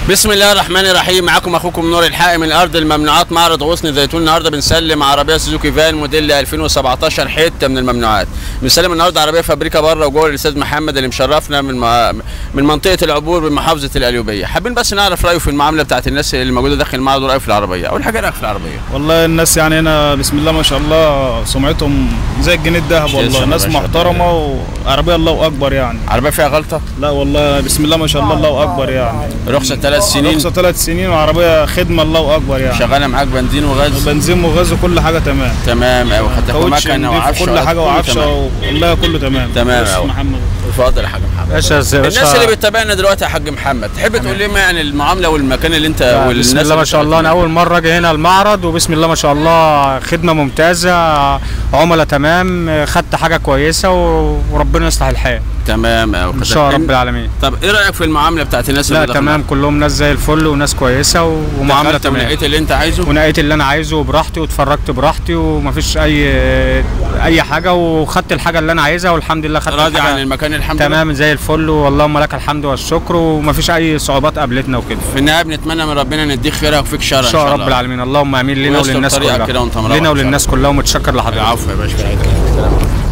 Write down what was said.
بسم الله الرحمن الرحيم معاكم اخوكم نور الحقي من ارض الممنوعات معرض غصن زيتون النهارده بنسلم عربيه سوزوكي فان موديل 2017 حته من الممنوعات بنسلم النهارده عربيه فابريكا بره وجوه الاستاذ محمد اللي مشرفنا من م- من منطقه العبور بمحافظه القليوبيه حابين بس نعرف رايه في المعامله بتاعت الناس اللي موجوده داخل المعرض ورايه في العربيه اول حاجه رايك في العربيه والله الناس يعني هنا بسم الله ما شاء الله سمعتهم زي الجنيه الذهب والله يسلم ناس يا باشا. محترمه وعربيه الله اكبر يعني عربيه فيها غلطه لا والله بسم الله ما شاء الله الله اكبر يعني رخصه ثلاث سنين رخصه ثلاث سنين وعربيه خدمه الله اكبر يعني شغاله معاك بنزين وغاز بنزين وغاز وكل حاجه تمام تمام قوي خدت كاوتش مكنه نضيف وعفشه كل حاجه كله وعفشه تمام. والله كله تمام تمام بس أوي. محمد اتفضل يا حاج محمد باشا ازاي الناس باشا اللي بتتابعنا دلوقتي يا حاج محمد تحب تقول لنا يعني المعامله والمكان اللي انت والناس بسم الله اللي ما شاء الله انا بتتابعنا؟ اول مره اجي هنا المعرض وبسم الله ما شاء الله خدمه ممتازه عملاء تمام خدت حاجه كويسه و- وربنا يصلح الحال تمام أوي. ان شاء الله رب العالمين طب ايه رايك في المعامله بتاعت الناس لا اللي داخلة؟ تمام كلهم ناس زي الفل وناس كويسه و- ومعامله دخلت تمام ولقيت اللي انت عايزه ونقيت اللي انا عايزه براحتي واتفرجت براحتي ومفيش اي اي حاجه وخدت الحاجه اللي انا عايزها والحمد لله خدت راضي الحاجة عن المكان الحمد لله تمام زي الفل واللهم لك الحمد والشكر ومفيش اي صعوبات قابلتنا وكده في النهايه بنتمنى من ربنا ان يديك خيرها وفيك شر ان شاء الله رب العالمين اللهم امين لنا ويستر وللناس طريقك كلها كده وانت مروح إن لنا شاء وللناس كلها ومتشكر لحضرتك العفو يا باشا